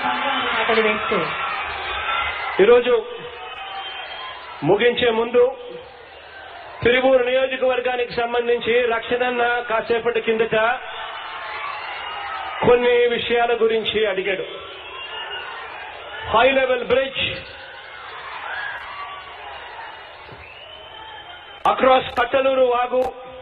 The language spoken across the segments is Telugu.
అతడు వేస్తూ ఈరోజు ముగించే ముందు తిరువూరు నియోజకవర్గానికి సంబంధించి రక్షణన్న కాసేపటి కిందట కొన్ని విషయాల గురించి అడిగాడు high level bridge across Kattaluru వాగు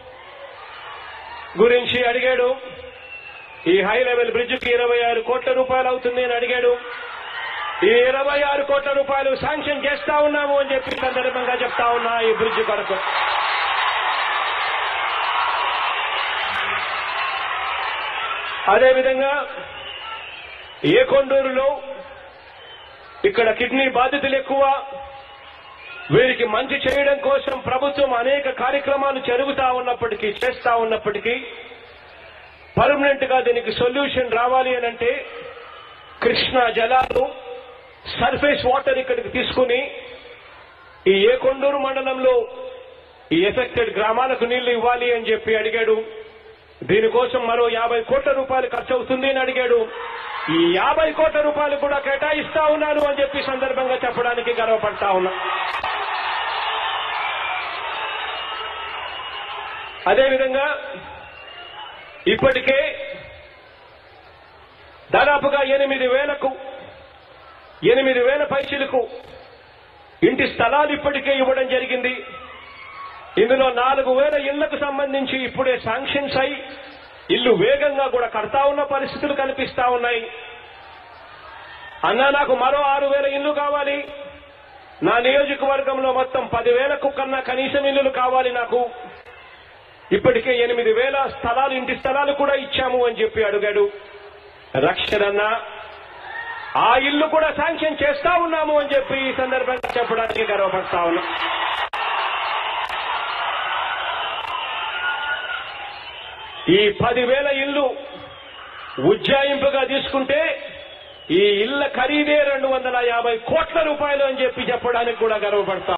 గురించి అడిగాడు ఈ హై లెవెల్ బ్రిడ్జ్కి ఇరవై ఆరు కోట్ల రూపాయలు అవుతుంది అని అడిగాడు ఈ ఇరవై ఆరు కోట్ల రూపాయలు శాంక్షన్ చేస్తా ఉన్నాము అని చెప్పి సందర్భంగా చెప్తా ఉన్నా ఈ బ్రిడ్జ్ కొరకు అదేవిధంగా ఏ కొండూరులో ఇక్కడ కిడ్నీ బాధితులు ఎక్కువ వీరికి మంచి చేయడం కోసం ప్రభుత్వం అనేక కార్యక్రమాలు జరుగుతా ఉన్నప్పటికీ చేస్తా ఉన్నప్పటికీ పర్మనెంట్ గా దీనికి సొల్యూషన్ రావాలి అని అంటే కృష్ణా జలాలు సర్ఫేస్ వాటర్ ఇక్కడికి తీసుకుని ఈ ఏకొండూరు మండలంలో ఈ ఎఫెక్టెడ్ గ్రామాలకు నీళ్లు ఇవ్వాలి అని చెప్పి అడిగాడు దీనికోసం మరో యాభై కోట్ల రూపాయలు ఖర్చు అవుతుంది అని అడిగాడు ఈ యాభై కోట్ల రూపాయలు కూడా కేటాయిస్తా ఉన్నాను అని చెప్పి సందర్భంగా చెప్పడానికి గర్వపడతా ఉన్నా అదేవిధంగా ఇప్పటికే దాదాపుగా ఎనిమిది వేలకు ఎనిమిది వేల పైసలకు ఇంటి స్థలాలు ఇప్పటికే ఇవ్వడం జరిగింది ఇందులో నాలుగు వేల ఇళ్లకు సంబంధించి ఇప్పుడే శాంక్షన్స్ అయి ఇల్లు వేగంగా కూడా కడతా ఉన్న పరిస్థితులు కనిపిస్తా ఉన్నాయి అన్నా నాకు మరో ఆరు వేల ఇల్లు కావాలి నా నియోజకవర్గంలో మొత్తం పదివేలకు కన్నా కనీసం ఇల్లులు కావాలి నాకు ఇప్పటికే ఎనిమిది వేల స్థలాలు ఇంటి స్థలాలు కూడా ఇచ్చాము అని చెప్పి అడిగాడు రక్షణన్న ఆ ఇల్లు కూడా శాంక్షన్ చేస్తా ఉన్నాము అని చెప్పి ఈ సందర్భంగా చెప్పడానికి గర్వపడతా ఉన్నా ఈ పదివేల ఇల్లు ఉజ్జాయింపుగా తీసుకుంటే ఈ ఇళ్ల ఖరీదే రెండు వందల యాభై కోట్ల రూపాయలు అని చెప్పి చెప్పడానికి కూడా గర్వపడతా